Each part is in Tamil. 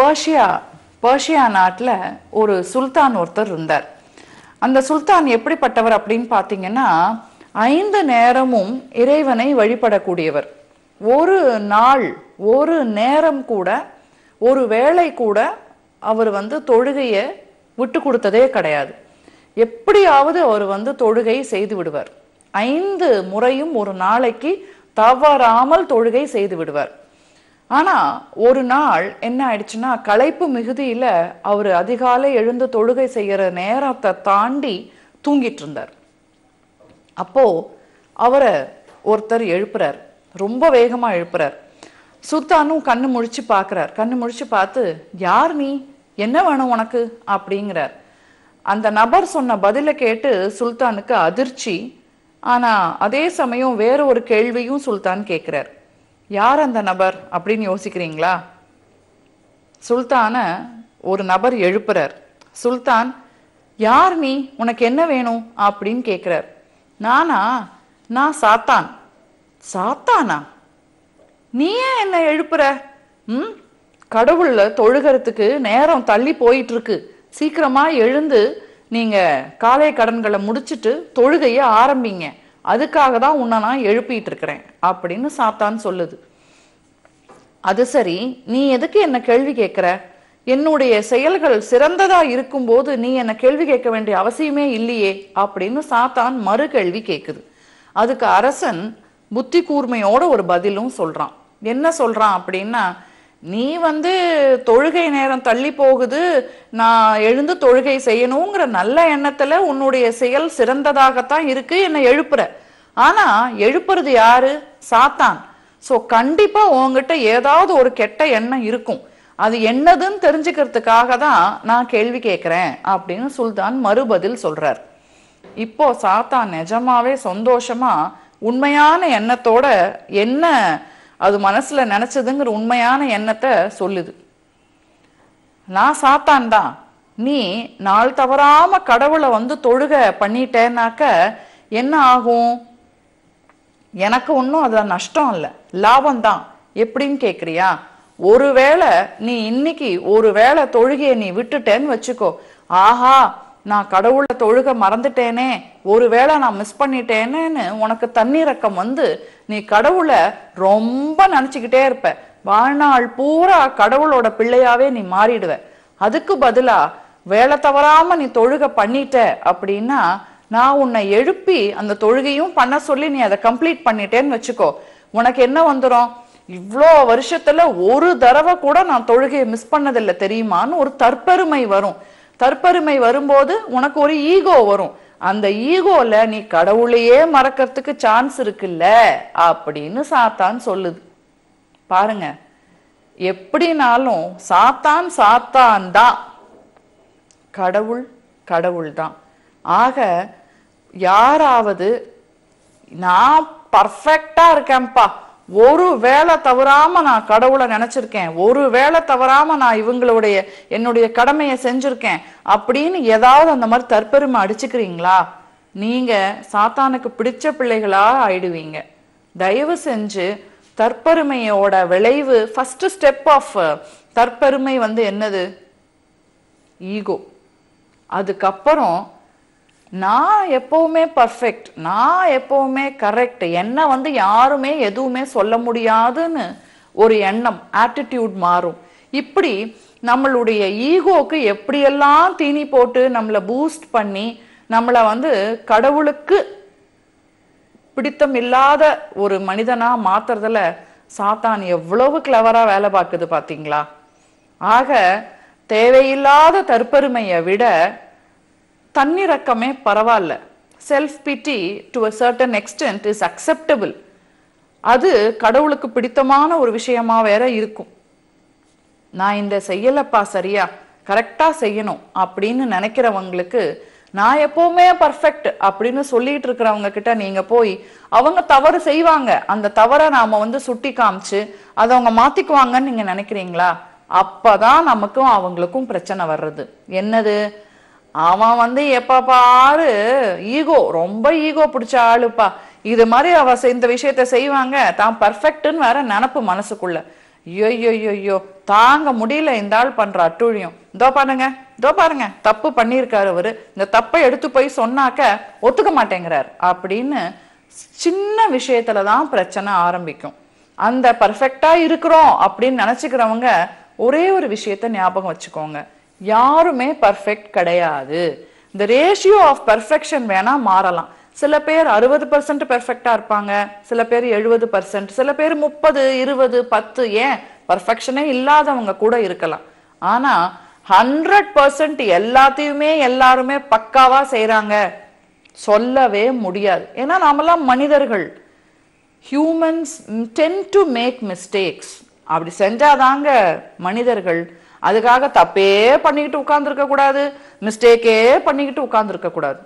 பர்ஷியா பர்ஷியா நாட்டில் ஒரு சுல்தான் ஒருத்தர் இருந்தார் அந்த சுல்தான் எப்படிப்பட்டவர் அப்படின்னு பார்த்தீங்கன்னா ஐந்து நேரமும் இறைவனை வழிபடக்கூடியவர் ஒரு நாள் ஒரு நேரம் கூட ஒரு வேளை கூட அவர் வந்து தொழுகையை விட்டு கொடுத்ததே கிடையாது எப்படியாவது அவர் வந்து தொழுகை செய்து விடுவார் ஐந்து முறையும் ஒரு நாளைக்கு தவறாமல் தொழுகை செய்து விடுவார் ஆனா ஒரு நாள் என்ன ஆயிடுச்சுன்னா களைப்பு மிகுதியில அவர் அதிகாலை எழுந்து தொழுகை செய்யற நேரத்தை தாண்டி தூங்கிட்டு இருந்தார் அப்போ அவரை ஒருத்தர் எழுப்புறார் ரொம்ப வேகமா எழுப்புறார் சுல்தானும் கண்ணு முழிச்சு பார்க்கறார் கண்ணு முழிச்சு பார்த்து யார் நீ என்ன வேணும் உனக்கு அப்படிங்கிறார் அந்த நபர் சொன்ன பதிலை கேட்டு சுல்தானுக்கு அதிர்ச்சி ஆனா அதே சமயம் வேற ஒரு கேள்வியும் சுல்தான் கேட்கிறார் யார் அந்த நபர் அப்படின்னு யோசிக்கிறீங்களா சுல்தான ஒரு நபர் எழுப்புறார் சுல்தான் யார் நீ உனக்கு என்ன வேணும் அப்படின்னு கேட்கிறார் நானா நான் சாத்தான் சாத்தானா நீ ஏன் என்ன எழுப்புற ம் கடவுள்ல தொழுகிறதுக்கு நேரம் தள்ளி போயிட்டு இருக்கு சீக்கிரமா எழுந்து நீங்க காலை கடன்களை முடிச்சிட்டு தொழுகைய ஆரம்பிங்க அதுக்காக தான் உன்னை நான் எழுப்பிட்டு இருக்கிறேன் அப்படின்னு சாத்தான் சொல்லுது அது சரி நீ எதுக்கு என்ன கேள்வி கேட்கிற என்னுடைய செயல்கள் சிறந்ததா இருக்கும்போது நீ என்ன கேள்வி கேட்க வேண்டிய அவசியமே இல்லையே அப்படின்னு சாத்தான் மறு கேள்வி கேட்குது அதுக்கு அரசன் புத்தி கூர்மையோட ஒரு பதிலும் சொல்றான் என்ன சொல்றான் அப்படின்னா நீ வந்து தொழுகை நேரம் தள்ளி போகுது நான் எழுந்து தொழுகை செய்யணுங்கிற நல்ல எண்ணத்துல உன்னுடைய செயல் சிறந்ததாகத்தான் இருக்கு என்னை எழுப்புற ஆனா எழுப்புறது யாரு சாத்தான் சோ கண்டிப்பா உன்கிட்ட ஏதாவது ஒரு கெட்ட எண்ணம் இருக்கும் அது என்னதுன்னு தெரிஞ்சுக்கிறதுக்காக தான் நான் கேள்வி கேட்கிறேன் அப்படின்னு சுல்தான் மறுபதில் சொல்றார் இப்போ சாத்தான் நிஜமாவே சந்தோஷமா உண்மையான எண்ணத்தோட என்ன அது மனசுல நினைச்சதுங்கிற உண்மையான எண்ணத்தை சொல்லுது நான் சாத்தான் தான் நீ நாள் தவறாம கடவுளை வந்து தொழுக பண்ணிட்டேனாக்க என்ன ஆகும் எனக்கு ஒன்றும் அது நஷ்டம் இல்லை லாபம் தான் எப்படின்னு கேட்குறியா ஒருவேளை நீ இன்னைக்கு ஒருவேளை தொழுகையை நீ விட்டுட்டேன்னு வச்சுக்கோ ஆஹா நான் கடவுளை தொழுக மறந்துட்டேனே ஒருவேளை நான் மிஸ் பண்ணிட்டேனேன்னு உனக்கு தண்ணீரக்கம் வந்து நீ கடவுளை ரொம்ப நினச்சிக்கிட்டே இருப்ப வாழ்நாள் பூரா கடவுளோட பிள்ளையாவே நீ மாறிடுவ அதுக்கு பதிலா வேலை தவறாம நீ தொழுக பண்ணிட்ட அப்படின்னா நான் உன்னை எழுப்பி அந்த தொழுகையும் பண்ண சொல்லி நீ அதை கம்ப்ளீட் பண்ணிட்டேன்னு வச்சுக்கோ உனக்கு என்ன வந்துடும் இவ்வளோ வருஷத்துல ஒரு தடவை கூட நான் தொழுகையை மிஸ் பண்ணதில்லை தெரியுமான்னு ஒரு தற்பெருமை வரும் தற்பெருமை வரும்போது உனக்கு ஒரு ஈகோ வரும் அந்த ஈகோல நீ கடவுளையே மறக்கிறதுக்கு சான்ஸ் இருக்குல்ல அப்படின்னு சாத்தான் சொல்லுது பாருங்க எப்படினாலும் சாத்தான் சாத்தான் தான் கடவுள் கடவுள் தான் ஆக யாராவது நான் பர்ஃபெக்டா இருக்கேன்ப்பா ஒரு வேலை தவறாம நான் கடவுளை நினைச்சிருக்கேன் ஒரு வேலை தவறாம நான் இவங்களுடைய என்னுடைய கடமையை செஞ்சிருக்கேன் அப்படின்னு ஏதாவது அந்த மாதிரி தற்பெருமை அடிச்சுக்கிறீங்களா நீங்க சாத்தானுக்கு பிடிச்ச பிள்ளைகளா ஆயிடுவீங்க தயவு செஞ்சு தற்பெருமையோட விளைவு ஃபர்ஸ்ட் ஸ்டெப் ஆஃப் தற்பெருமை வந்து என்னது ஈகோ அதுக்கப்புறம் நான் எப்பவுமே பர்ஃபெக்ட் நான் எப்பவுமே கரெக்ட் என்ன வந்து யாருமே எதுவுமே சொல்ல முடியாதுன்னு ஒரு எண்ணம் ஆட்டிடியூட் மாறும் இப்படி நம்மளுடைய ஈகோக்கு எப்படியெல்லாம் தீனி போட்டு நம்மளை பூஸ்ட் பண்ணி நம்மளை வந்து கடவுளுக்கு பிடித்தம் இல்லாத ஒரு மனிதனா மாத்துறதுல சாத்தான் எவ்வளவு கிளவரா வேலை பார்க்குது பாத்தீங்களா ஆக தேவையில்லாத தற்பெருமையை விட தன்னிறக்கமே பரவாயில்ல self pity to a certain extent is acceptable அது கடவுளுக்கு பிடித்தமான ஒரு விஷயமா வேற இருக்கும் நான் இந்த செய்யலப்பா சரியா கரெக்டா செய்யணும் அப்படின்னு நினைக்கிறவங்களுக்கு நான் எப்பவுமே பர்ஃபெக்ட் அப்படின்னு சொல்லிட்டு இருக்கிறவங்க கிட்ட நீங்க போய் அவங்க தவறு செய்வாங்க அந்த தவறை நாம வந்து சுட்டி காமிச்சு அதை அவங்க மாத்திக்குவாங்கன்னு நீங்க நினைக்கிறீங்களா அப்பதான் நமக்கும் அவங்களுக்கும் பிரச்சனை வர்றது என்னது அவன் வந்து எப்ப பாரு ஈகோ ரொம்ப ஈகோ பிடிச்ச ஆளுப்பா இது மாதிரி அவ செ- இந்த விஷயத்த செய்வாங்க தான் பர்ஃபெக்ட்னு வேற நினப்பு மனசுக்குள்ள ஐயோ ஐயோ தாங்க முடியல இந்த ஆள் பண்ற அட்டுழியம் இதோ பாருங்க இதோ பாருங்க தப்பு பண்ணியிருக்காரு அவரு இந்த தப்பை எடுத்து போய் சொன்னாக்க ஒத்துக்க மாட்டேங்கிறார் அப்படின்னு சின்ன விஷயத்துல தான் பிரச்சனை ஆரம்பிக்கும் அந்த பர்ஃபெக்டா இருக்கிறோம் அப்படின்னு நினைச்சுக்கிறவங்க ஒரே ஒரு விஷயத்த ஞாபகம் வச்சுக்கோங்க யாருமே பர்ஃபெக்ட் கிடையாது இந்த ரேஷியோ ஆஃப் பெர்ஃபெக்ஷன் வேணா மாறலாம் சில பேர் அறுபது பர்சன்ட் பெர்ஃபெக்டா இருப்பாங்க சில பேர் எழுபது பர்சன்ட் சில பேர் முப்பது இருபது பத்து ஏன் பர்ஃபெக்ஷனே இல்லாதவங்க கூட இருக்கலாம் ஆனா ஹண்ட்ரட் பர்சன்ட் எல்லாத்தையுமே எல்லாருமே பக்காவா செய்றாங்க சொல்லவே முடியாது ஏன்னா நாமெல்லாம் மனிதர்கள் humans tend to make mistakes அப்படி செஞ்சாதாங்க மனிதர்கள் அதுக்காக தப்பே பண்ணிக்கிட்டு உட்கார்ந்துருக்க கூடாது மிஸ்டேக்கே பண்ணிக்கிட்டு உட்கார்ந்துருக்க கூடாது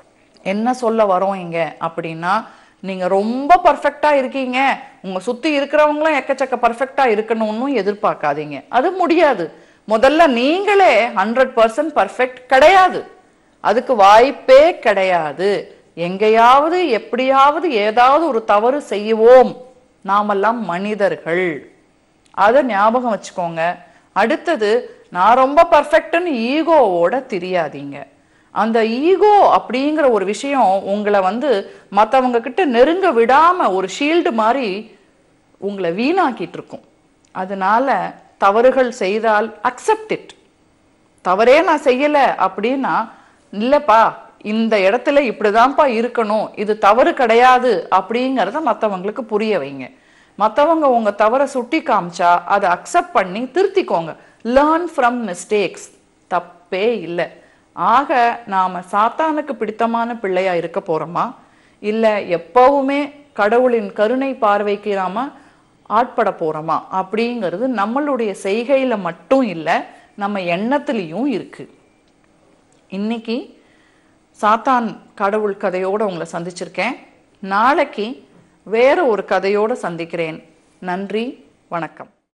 என்ன சொல்ல வரோம் இங்க அப்படின்னா நீங்க ரொம்ப பர்ஃபெக்டா இருக்கீங்க உங்க சுத்தி இருக்கிறவங்களும் எக்கச்சக்க பர்ஃபெக்டா இருக்கணும்னு எதிர்பார்க்காதீங்க அது முடியாது முதல்ல நீங்களே ஹண்ட்ரட் பர்சன்ட் பர்ஃபெக்ட் கிடையாது அதுக்கு வாய்ப்பே கிடையாது எங்கேயாவது எப்படியாவது ஏதாவது ஒரு தவறு செய்வோம் நாமெல்லாம் மனிதர்கள் அதை ஞாபகம் வச்சுக்கோங்க அடுத்தது நான் ரொம்ப பர்ஃபெக்ட்னு ஈகோவோட தெரியாதீங்க அந்த ஈகோ அப்படிங்கிற ஒரு விஷயம் உங்களை வந்து மற்றவங்க கிட்ட நெருங்க விடாம ஒரு ஷீல்டு மாதிரி உங்களை வீணாக்கிட்டு இருக்கும் அதனால தவறுகள் செய்தால் அக்செப்ட் இட் தவறே நான் செய்யல அப்படின்னா இல்லப்பா இந்த இடத்துல இப்படிதான்ப்பா இருக்கணும் இது தவறு கிடையாது அப்படிங்கறத மத்தவங்களுக்கு புரிய வைங்க மத்தவங்க உங்க தவறை சுட்டி காமிச்சா அதை அக்செப்ட் பண்ணி திருத்திக்கோங்க லேர்ன் ஃப்ரம் மிஸ்டேக்ஸ் தப்பே இல்லை ஆக நாம சாத்தானுக்கு பிடித்தமான பிள்ளையா இருக்க போறோமா இல்ல எப்பவுமே கடவுளின் கருணை பார்வைக்கு நாம ஆட்பட போறோமா அப்படிங்கிறது நம்மளுடைய செய்கையில மட்டும் இல்லை நம்ம எண்ணத்துலயும் இருக்கு இன்னைக்கு சாத்தான் கடவுள் கதையோட உங்களை சந்திச்சிருக்கேன் நாளைக்கு வேற ஒரு கதையோட சந்திக்கிறேன் நன்றி வணக்கம்